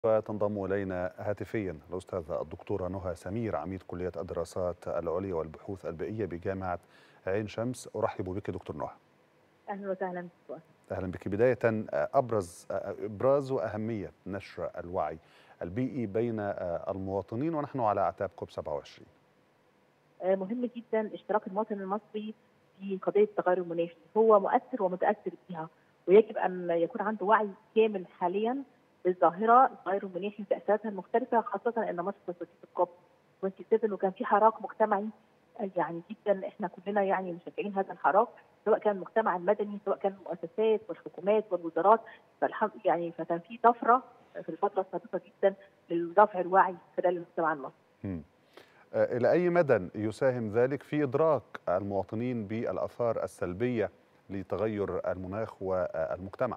وتنضم الينا هاتفيا الاستاذه الدكتوره نهى سمير عميد كليه الدراسات العليا والبحوث البيئيه بجامعه عين شمس ارحب بك دكتور نهى اهلا وسهلا اهلا بك بدايه ابرز ابراز واهميه نشر الوعي البيئي بين المواطنين ونحن على اعتاب كوب 27 مهم جدا اشتراك المواطن المصري في قضيه التغير المناخي هو مؤثر ومتاثر بها ويجب ان يكون عنده وعي كامل حاليا بالظاهره التغير المناخي وتاثيراتها المختلفه خاصه ان مصر تستضيف الكوب 27 وكان في حراك مجتمعي يعني جدا احنا كلنا يعني مشجعين هذا الحراك سواء كان المجتمع المدني سواء كان المؤسسات والحكومات والوزارات فالحمد يعني فكان في طفره في الفتره السابقه جدا لرفع الوعي خلال المجتمع المصري. الى اي مدى يساهم ذلك في ادراك المواطنين بالاثار السلبيه لتغير المناخ والمجتمع؟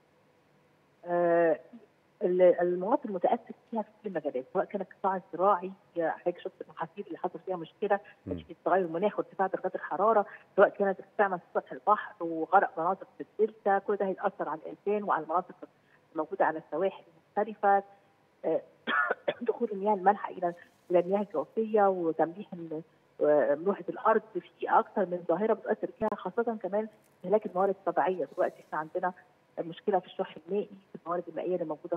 آه المواطن متاثر فيها في كل المجالات سواء كان القطاع الزراعي حضرتك شفت المحاصيل اللي حصل فيها مشكله نتيجه تغير المناخ وارتفاع درجات الحراره سواء كانت ارتفاع من سطح البحر وغرق مناطق في الدلتا كل ده هيتاثر على الانسان وعلى المناطق الموجوده على السواحل المختلفه دخول المياه المالحه الى الى المياه الجوفيه وتمليح ملوحه الارض في اكثر من ظاهره بتاثر فيها خاصه كمان استهلاك الموارد الطبيعيه دلوقتي احنا عندنا مشكله في الشح المائي في الموارد المائيه اللي موجوده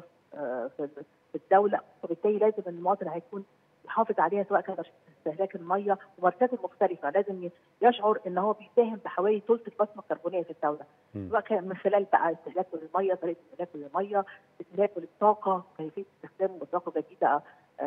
في الدوله وبالتالي لازم المواطن هيكون يحافظ عليها سواء كان استهلاك الميه وماركاته المختلفه لازم يشعر ان هو بيساهم بحوالي ثلث البصمه الكربونيه في الدوله سواء كان من خلال بقى استهلاكه للميه طريقه استهلاكه للميه استهلاكه للطاقه كيفيه استخدام طاقه جديده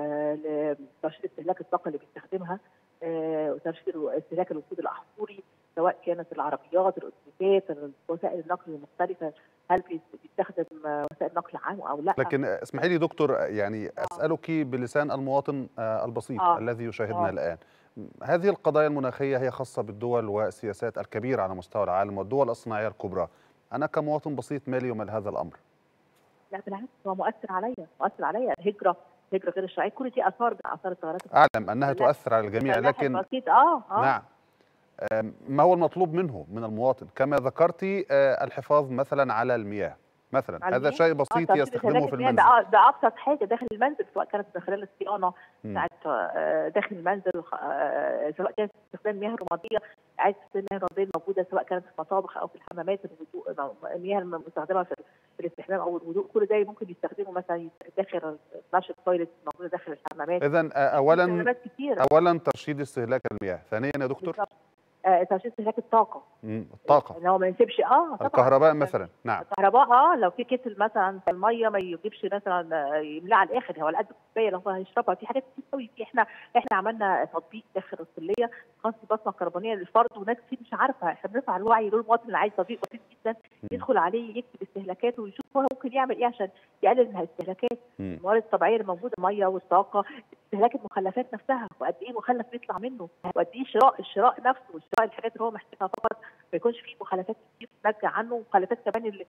آه لترشيد استهلاك الطاقه اللي بيستخدمها آه وترشيد استهلاك الوقود الاحفوري سواء كانت العربيات الاتوبيسات وسائل النقل المختلفه هل بيستخدم وسائل نقل عام او لا لكن اسمحي لي دكتور يعني اسالك بلسان المواطن البسيط آه. الذي يشاهدنا آه. الان هذه القضايا المناخيه هي خاصه بالدول والسياسات الكبيره على مستوى العالم والدول الصناعيه الكبرى انا كمواطن بسيط مالي ومال هذا الامر لا بالعكس هو مؤثر عليا مؤثر عليا الهجره الهجره غير الشرعيه كل دي اثار من اثار التغيرات اعلم انها تؤثر على الجميع لكن بسيط اه اه نعم ما هو المطلوب منه من المواطن كما ذكرتي الحفاظ مثلا على المياه مثلا على هذا شيء بسيط آه يستخدمه في المنزل ده, ده ابسط حاجه داخل المنزل سواء كانت من خلال الصيانه بتاعت داخل المنزل سواء كانت استخدام مياه رماديه عايز تستخدم مياه رماديه موجوده سواء كانت في المطابخ او في الحمامات الوضوء المياه المستخدمه في في الاستحمام او الوضوء كل ده ممكن يستخدمه مثلا داخل فلاش التويلت موجوده داخل الحمامات اذا اولا اولا ترشيد استهلاك المياه ثانيا يا دكتور بالزبط. ترشيد استهلاك الطاقه امم الطاقه ان هو ما ينسبش اه طبعا الكهرباء مثلا نعم الكهرباء اه لو في كتل مثلا في الميه ما يجيبش مثلا يملاه على الاخر هو على قد الكوبايه لو هو هيشربها في حاجات كتير قوي في احنا احنا عملنا تطبيق داخل الكليه خاص بالبصمه الكربونيه للفرد وناس كتير مش عارفه احنا بنرفع الوعي للمواطن اللي عايز تطبيق بسيط جدا يدخل عليه يكتب استهلاكاته ويشوف هو ممكن يعمل ايه عشان يقلل من الاستهلاكات الموارد الطبيعيه اللي موجوده الميه والطاقه استهلاك المخلفات نفسها وقد ايه مخلف بيطلع منه وقد ايه شراء الشراء نفسه وشراء الحاجات اللي هو محتاجها فقط ما يكونش فيه مخلفات كتير تنجع عنه ومخلفات كمان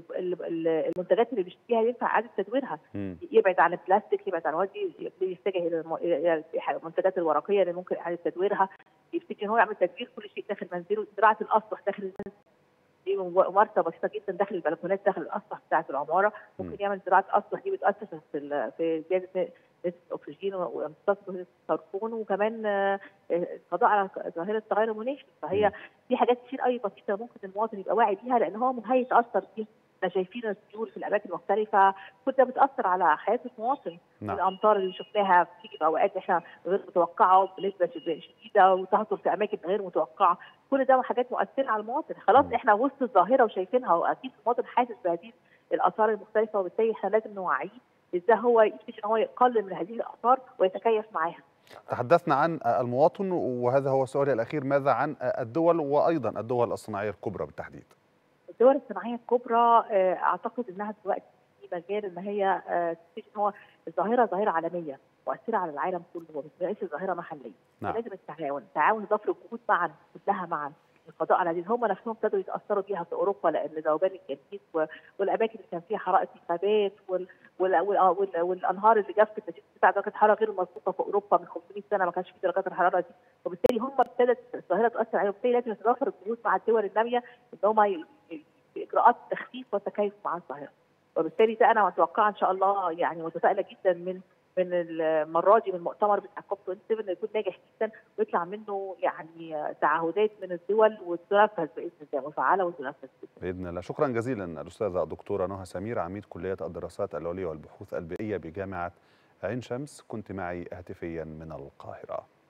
المنتجات اللي بيشتريها ينفع اعاده تدويرها يبعد عن البلاستيك يبعد عن ودي يتجه الى المنتجات الورقيه اللي ممكن اعاده تدويرها يفتكر ان هو يعمل تدوير كل شيء داخل منزله زراعه الاسطح داخل المنزل دي ورثه بسيطه جدا داخل البلكونات داخل الاسطح بتاعه العماره ممكن يعمل زراعه اسطح دي بتاثر في في زياده نسبه الاكسجين وامتصاص الكربون وكمان القضاء على ظاهره التغير المناخي فهي في حاجات كتير قوي بسيطه ممكن المواطن يبقى واعي بيها لان هو هيتاثر بيها احنا شايفين السيول في الاماكن المختلفه كل ده بتاثر على حياه المواطن نعم. الامطار اللي شفناها بتيجي في اوقات احنا غير متوقعه بنسبه شديده وتهطل في اماكن غير متوقعه كل ده حاجات مؤثره على المواطن خلاص م. احنا وسط الظاهره وشايفينها واكيد المواطن حاسس بهذه الاثار المختلفه وبالتالي احنا لازم نوعيه ازاي هو يكتشف ان هو يقلل من هذه الاثار ويتكيف معاها تحدثنا عن المواطن وهذا هو سؤالي الاخير ماذا عن الدول وايضا الدول الصناعيه الكبرى بالتحديد الدول الصناعيه الكبرى اعتقد انها دلوقتي في مجال ان هي تكتشف ان هو الظاهره ظاهره عالميه مؤثره على العالم كله وليس ظاهره محليه نعم. لازم التعاون التعاون ضفر الجهود معا كلها معا القضاء على هذه هم نفسهم ابتدوا يتاثروا بيها في اوروبا لان ذوبان الجليد والاماكن اللي كان فيها حرائق الغابات وال... وال... وال... والانهار اللي جفت نتيجه ارتفاع درجات حراره غير مسبوقه في اوروبا من 500 سنه ما كانش في درجات الحراره دي وبالتالي هم ابتدت الظاهره تاثر عليهم وبالتالي لازم يتضافر الجهود مع الدول الناميه ان هم ي... اجراءات تخفيف والتكيف مع الظاهره. وبالتالي ده انا متوقعه ان شاء الله يعني متفائله جدا من من المره دي من المؤتمر بتاع كوب 27 يكون ناجح جدا ويطلع منه يعني تعهدات من الدول وتنفذ باذن الله مفعله وتنفذ باذن الله شكرا جزيلا الاستاذه الدكتوره نهى سمير عميد كليه الدراسات العليا والبحوث البيئيه بجامعه عين شمس كنت معي هاتفيا من القاهره